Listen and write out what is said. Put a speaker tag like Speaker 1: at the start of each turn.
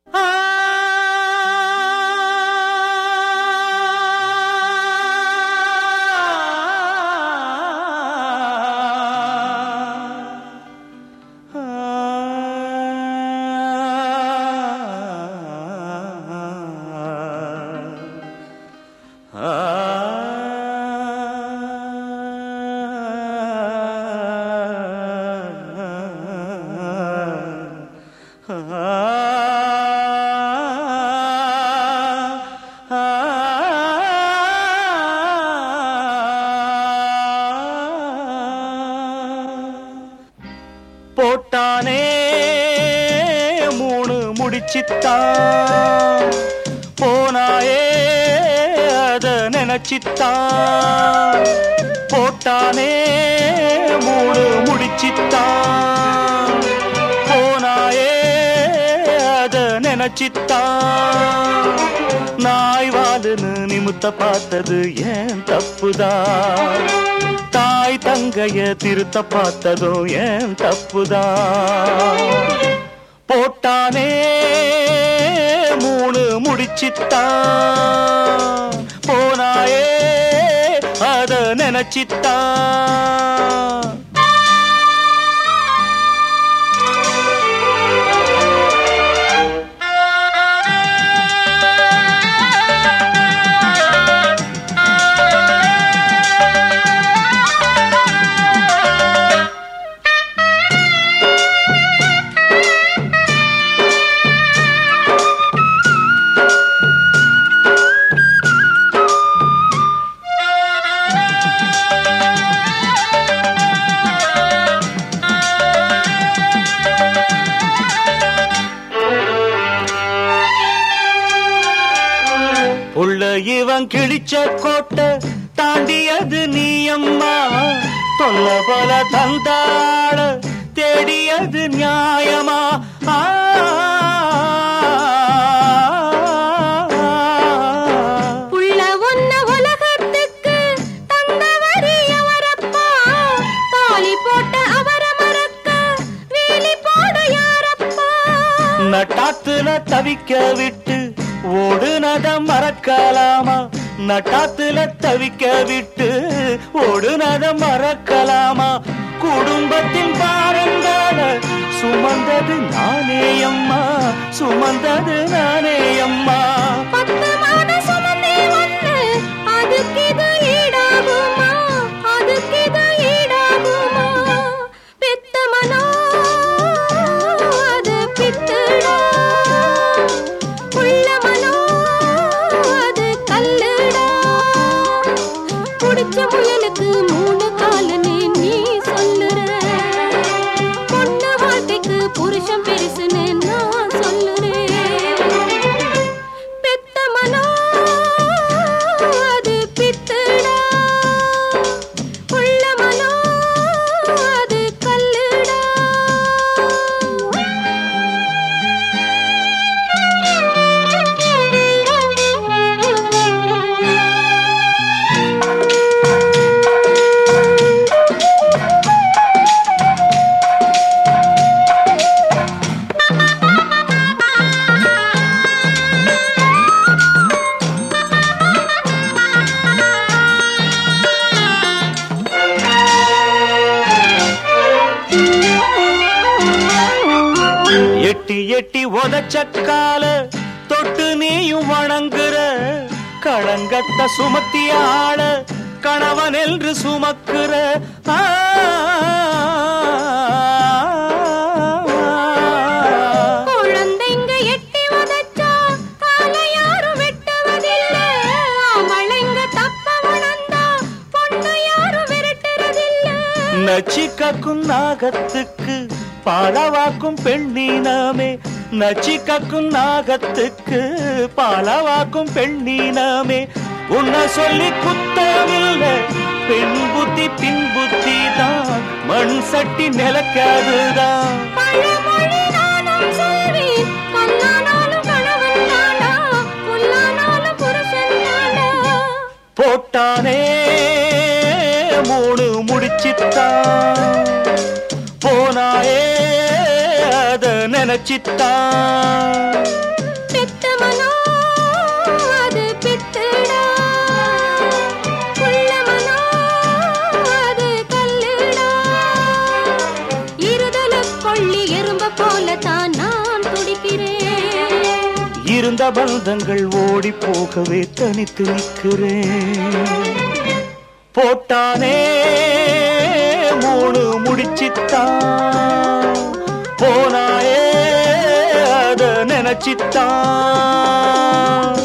Speaker 1: போட்டானே மூணு முடிச்சித்தான் போனாயே அத நினைச்சித்தான் போட்டானே மூணு முடிச்சித்தான் போனாயே அத நினைச்சித்தான் நாய் வாலுன்னு நிமித்த பார்த்தது ஏன் தப்புதான் தாய் தங்கைய திருத்த பார்த்ததும் ஏன் தப்புதான் போட்டானே மூணு முடிச்சித்தான் போனாயே அத நினைச்சித்தான் உள்ள இவன் கிழிச்ச கோட்டை தாண்டியது நீ அம்மா தொல்ல பல தந்தாள தேடியது நியாயமா ஆ.
Speaker 2: புள்ள ஒன்ன உலகத்துக்கு தந்தவரு எவரப்பா தாலி போட்ட அவர மறக்க வேலி போட யாரப்பா
Speaker 1: நட்டாத்துல தவிக்க விட்டு ஓடுனத மறக்கலாமா நட்டாத்துல தவிக்க விட்டு ஓடுனத மறக்கலாமா குடும்பத்தின் பாரங்கால சுமந்தது நானே அம்மா சுமந்தது நானே அம்மா
Speaker 2: பத்து மாத சுமந்தே ஒண்ணு அதுக்கு இது ஈடாகுமா அதுக்கு இது ஈடாகுமா பெத்த மனோ அது பித்துடா உள்ள மனோ அது கல்லுடா குடிச்ச முயலுக்கு மூணு காலுன்னு நீ சொல்லுற பொண்ணு வாழ்க்கைக்கு புருஷன் பெருசுன்னு நான் சொல்லுறேன் பெத்த மனோ அது பித்துடா உள்ள மனோ அது கல்லுடா
Speaker 1: எட்டி எட்டி உதச்சக்கால தொட்டு நீயும் வணங்குற களங்கத்த சுமத்திய ஆள கணவன் என்று சுமக்குற ஆ.
Speaker 2: குழந்தைங்க எட்டி உதைச்சா காலை யாரும் வெட்டுவதில்ல அவளைங்க தப்ப உணர்ந்தா பொண்ணு யாரும் விரட்டுறதில்ல
Speaker 1: நச்சிக்கக்கும் நாகத்துக்கு பாலவாக்கும் பெண்ணீனமே நச்சிக்கக்கும் நாகத்துக்கு பாலவாக்கும் பெண்ணீனமே உன்னை சொல்லி குத்தமில்லை பெண் புத்தி பின் புத்தி தான் மண் சட்டி நிலக்காதுதான்
Speaker 2: பழமொழி நானும் சொல்வேன் கல்லானாலும் கணவன் தானா புல்லானாலும் புருஷன் தானா
Speaker 1: போட்டானே மூணு முடிச்சித்தான் போனாயே அத நினைச்சித்தான்
Speaker 2: பெத்த மனோ அது பித்துடா உள்ள மனோ அது கல்லுடா இருதல கொள்ளி எறும்ப போல தான் நான் துடிக்கிறேன்
Speaker 1: இருந்த பந்தங்கள் ஓடி போகவே தனித்து நிற்கிறேன் போட்டானே மூணு முடிச்சித்தான் போனாயே அத நினைச்சித்தான்